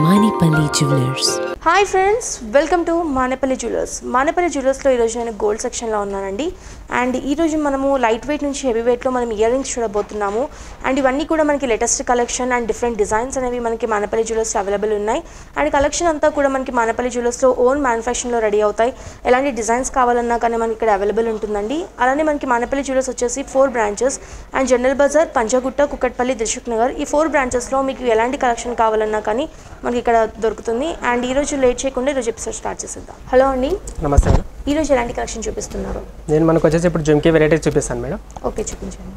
Manipali Jewelers. Hi friends welcome to Manepalli jewellers Manepalli జ్యువెలర్స్లో ఈరోజు నేను గోల్డ్ సెక్షన్లో ఉన్నానండి అండ్ ఈరోజు మనము లైట్ వెయిట్ నుంచి హెవీ వెయిట్లో మనం ఇయర్ రింగ్స్ చూడబోతున్నాము అండ్ ఇవన్నీ కూడా మనకి latest collection and different designs అనేవి మనకి మానేపల్లి జ్యువెలర్స్ అవైలబుల్ ఉన్నాయి అండ్ కలెక్షన్ అంతా కూడా మనకి మానేపల్లి జ్యువెలర్స్లో ఓన్ మ్యానుఫ్యాక్చరింగ్లో రెడీ అవుతాయి ఎలాంటి డిజైన్స్ కావాలన్నా కానీ మనకి ఇక్కడ అవైలబుల్ ఉంటుందండి అలానే మనకి మానేపల్లి జ్యువెలర్స్ వచ్చేసి four branches and General Bazaar Panjagutta Kukatpally Dilsukhnagar ఈ ఫోర్ బ్రాంచెస్లో మీకు ఎలాంటి కలెక్షన్ కావాలన్నా కానీ మనకి ఇక్కడ దొరుకుతుంది అండ్ ఈ రోజు లేట్ చేయకుండా ఈరోజు ఎపిసోడ్ స్టార్ట్ చేసేద్దాం హలో అండి నమస్తే మేడం ఈ రోజు ఎలాంటి కలెక్షన్ చూపిస్తున్నారు నేను మనకు వచ్చేసి ఇప్పుడు జుమ్కీ వెరైటీస్ చూపిస్తాను మేడం ఓకే చూపించండి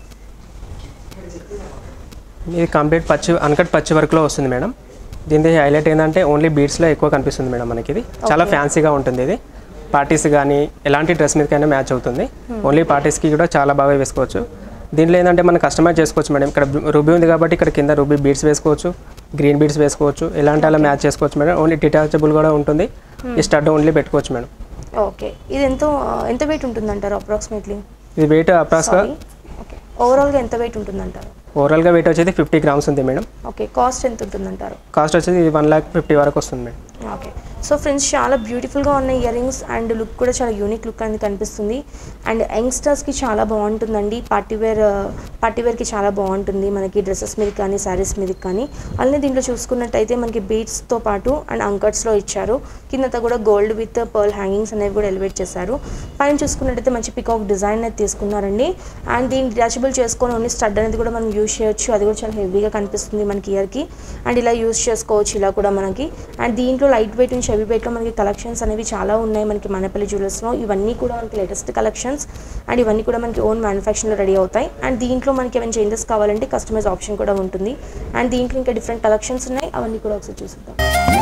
ఇది కంప్లీట్ పచ్చి అన్కట్ పచ్చి వర్క్లో వస్తుంది మేడం దీని హైలైట్ ఏంటంటే ఓన్లీ బీడ్స్లో ఎక్కువ కనిపిస్తుంది మేడం మనకి ఇది చాలా ఫ్యాన్సీగా ఉంటుంది ఇది పార్టీస్ కానీ ఎలాంటి డ్రెస్ మీదకైనా మ్యాచ్ అవుతుంది ఓన్లీ పార్టీస్కి కూడా చాలా బాగా వేసుకోవచ్చు దీంట్లో ఏంటంటే మనం కస్టమైజ్ చేసుకోవచ్చు మేడం ఇక్కడ రూబీ ఉంది కాబట్టి ఇక్కడ కింద రూబీ బీడ్స్ వేసుకోవచ్చు గ్రీన్ బీడ్స్ వేసుకోవచ్చు ఎలాంటి అలా మ్యాచ్ చేసుకోవచ్చు మేడం ఓన్లీ డిటాచబుల్ కూడా ఉంటుంది ఈ స్టడ్ ఓన్లీ పెట్టుకోవచ్చు మేడం ఓకే ఇది ఎంతో ఎంత వెయిట్ ఉంటుందంటారు అప్రాక్సిమేట్లీ ఇది వెయిట్ అప్రాక్స్గా సారీ ఓకే ఓవరాల్గా ఎంత వెయిట్ ఉంటుందంటారు ఓవరాల్గా వెయిట్ వచ్చేది ఫిఫ్టీ గ్రామ్స్ ఉంది మేడం ఓకే కాస్ట్ ఎంత ఉంటుందంటారు కాస్ట్ వచ్చేది వన్ ల్యాక్ ఫిఫ్టీ వరకు వస్తుంది మేడం ఓకే సో ఫ్రెండ్స్ చాలా బ్యూటిఫుల్గా ఉన్న ఇయర్ రింగ్స్ అండ్ లుక్ కూడా చాలా యూనిక్ లుక్ అనేది కనిపిస్తుంది అండ్ యంగ్స్టర్స్కి చాలా బాగుంటుందండి పార్టీ వేర్ పార్టీ వేర్కి చాలా బాగుంటుంది మనకి డ్రెస్సెస్ మీద కానీ శారీస్ మీద కానీ అలానే దీంట్లో చూసుకున్నట్టయితే మనకి బీడ్స్తో పాటు అండ్ అంకట్స్లో ఇచ్చారు కిందంతా కూడా గోల్డ్ విత్ పర్ల్ హ్యాంగింగ్స్ అనేవి కూడా ఎలివేట్ చేశారు పైన చూసుకున్నట్టయితే మంచి పికాక్ డిజైన్ అనేది తీసుకున్నారండి అండ్ దీన్ని డిటాచబుల్ చేసుకొని ఓన్లీ స్టడ్ అనేది కూడా మనం యూజ్ చేయొచ్చు అది కూడా చాలా హెవీగా కనిపిస్తుంది మనకి ఇయర్కి అండ్ ఇలా యూజ్ చేసుకోవచ్చు ఇలా కూడా మనకి అండ్ దీంట్లో లైట్ వెయిట్ నుంచి హెవీ వెయిట్లో మనకి కలెక్షన్స్ అనేవి చాలా ఉన్నాయి మనకి మనపల్లి జ్యువెలర్స్లో ఇవన్నీ కూడా మనకి లేటెస్ట్ కలెక్షన్స్ అండ్ ఇవన్నీ కూడా మనకి ఓన్ మ్యానుఫ్యాక్చరింగ్లో రెడీ అవుతాయి అండ్ దీంట్లో మనకి ఏమైనా చేంజెస్ కావాలంటే కస్టమైజ్ ఆప్షన్ కూడా ఉంటుంది అండ్ దీంట్లో ఇంకా డిఫరెంట్ కలెక్షన్స్ ఉన్నాయి అవన్నీ కూడా ఒకసారి చూసిద్దాం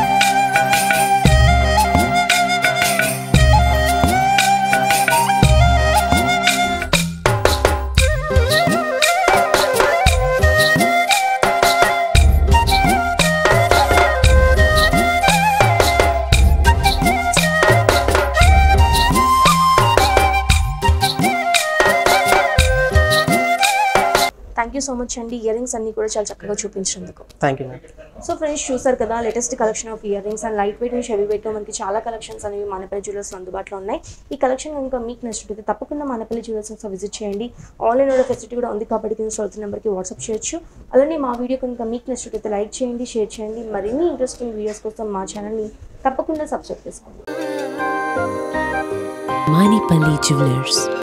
థ్యాంక్ యూ సో మచ్ అండి ఇయర్ రింగ్స్ అన్ని కూడా చాలా చక్కగా చూపించినందుకు thank you madam so friends చూసారు కదా latest collection of ear rings and light weight నుంచి హెవీ వెయిట్లో మనకి చాలా కలెక్షన్స్ అనేవి మానపల్లి జ్యువెలర్స్ అందుబాటులో ఉన్నాయి ఈ కలెక్షన్ కనుక మీకు నచ్చినట్లయితే తప్పకుండా మానపల్లి జ్యువెలర్స్ ఒకసారి విజిట్ చేయండి ఆన్లైన్ ఆర్డర్ ఫెసిలిటీ కూడా ఉంది కాబట్టి కింద సోల్స్ నెంబర్కి వాట్సాప్ చేయొచ్చు అలానే మా వీడియో కనుక మీకు నచ్చినట్లయితే లైక్ చేయండి షేర్ చేయండి మరిన్ని ఇంట్రెస్టింగ్ వీడియోస్ కోసం మా ఛానల్ని తప్పకుండా సబ్స్క్రైబ్ చేసుకోండి Manipali Jewelers.